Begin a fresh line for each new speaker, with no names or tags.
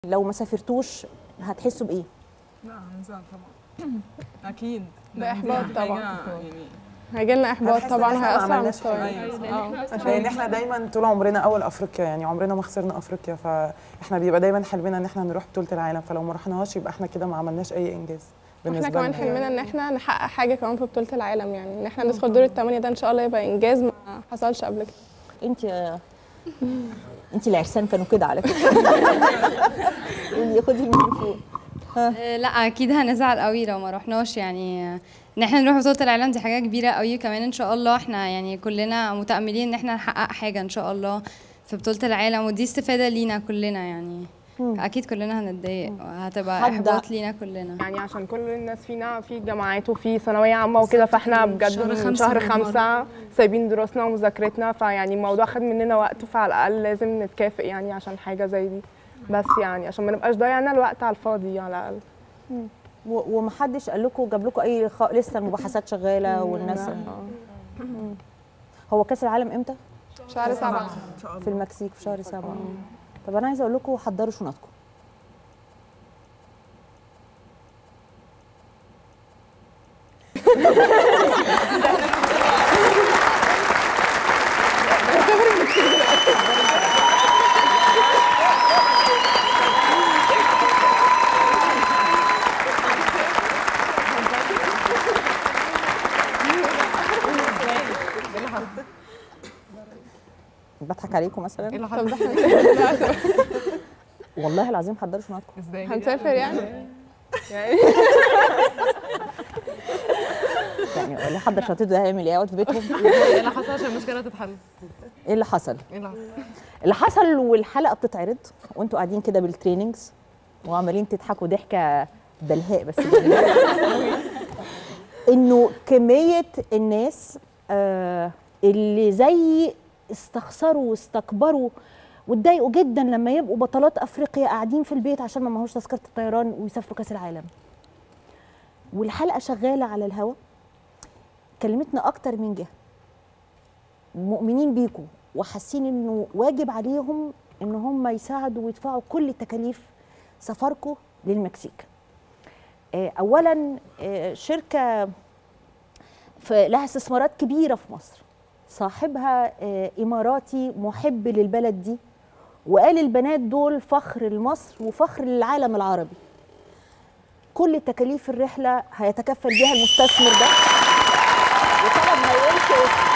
لو ما سافرتوش هتحسوا بايه
لا هنزعل طبعا اكيد
بإحباط
دي
طبعا.
حاجة يعني
هيجي لنا احباط
هنحس إن
طبعا
إحنا ما
هيأثر على
عملناش
مستوانا
حاجة.
اه
لان
عشان
احنا دايما طول عمرنا اول افريقيا يعني عمرنا ما خسرنا افريقيا فاحنا بيبقى دايما حلمنا ان احنا نروح بطوله العالم فلو ما رحناش يبقى احنا كده ما عملناش اي انجاز بالنسبه
احنا كمان
لنا
حلمنا
يعني.
ان احنا نحقق حاجه كمان في بطوله العالم يعني ان احنا ندخل دور الثمانيه ده ان شاء الله يبقى انجاز ما حصلش قبل كده
انت انت العرسان كانوا كده على فكره قولي خدي الميكروفون
آه، لا اكيد هنزعل قوي لو ما رحناش يعني آه، ان احنا نروح بطوله العالم دي حاجه كبيره قوي كمان ان شاء الله احنا يعني كلنا متاملين ان احنا نحقق حاجه ان شاء الله في بطوله العالم ودي استفاده لينا كلنا يعني اكيد كلنا هنتضايق وهتبقى
حد-
احباط لينا كلنا
يعني عشان كل الناس فينا في جامعات وفي ثانويه عامه وكده فاحنا بجد
شهر
من
خمسة
شهر
بنتمرن.
خمسة سايبين دروسنا ومذاكرتنا فيعني الموضوع خد مننا وقت فعلى الاقل لازم نتكافئ يعني عشان حاجه زي دي بس يعني عشان ما نبقاش ضيعنا الوقت على الفاضي على الاقل
و- ومحدش قال لكم جاب لكم اي خ... لسه المباحثات شغاله والناس
لا.
هو كاس العالم امتى
شهر سبعة
ان شاء
في
الله
المكسيك في شهر سبعة طب انا عايزه اقول لكم حضروا شنطكم بضحك عليكم مثلا
ايه اللي
طب ده
حصل
احنا
والله العظيم حضروا شنطكم
ازاي
هنسافر يعني يعني
يعني اللي حضر شنطته ده هيعمل ايه يقعد في بيتهم
ايه اللي حصل عشان المشكله تتحل
ايه اللي حصل
ايه اللي حصل
اللي حصل والحلقه بتتعرض وانتوا قاعدين كده بالتريننجز وعمالين تضحكوا ضحكه بلهاء بس بلهاء. انه كميه الناس آه اللي زي استخسروا واستكبروا واتضايقوا جدا لما يبقوا بطلات افريقيا قاعدين في البيت عشان ما معهوش تذكره الطيران ويسافروا كاس العالم والحلقه شغاله على الهوا كلمتنا اكتر من جهه مؤمنين بيكم وحاسين انه واجب عليهم ان هم يساعدوا ويدفعوا كل تكاليف سفركم للمكسيك آه، اولا آه، شركه في لها استثمارات كبيره في مصر صاحبها آه، اماراتي محب للبلد دي وقال البنات دول فخر لمصر وفخر للعالم العربي كل تكاليف الرحله هيتكفل بيها المستثمر ده وطبعا ما يقولش اسمه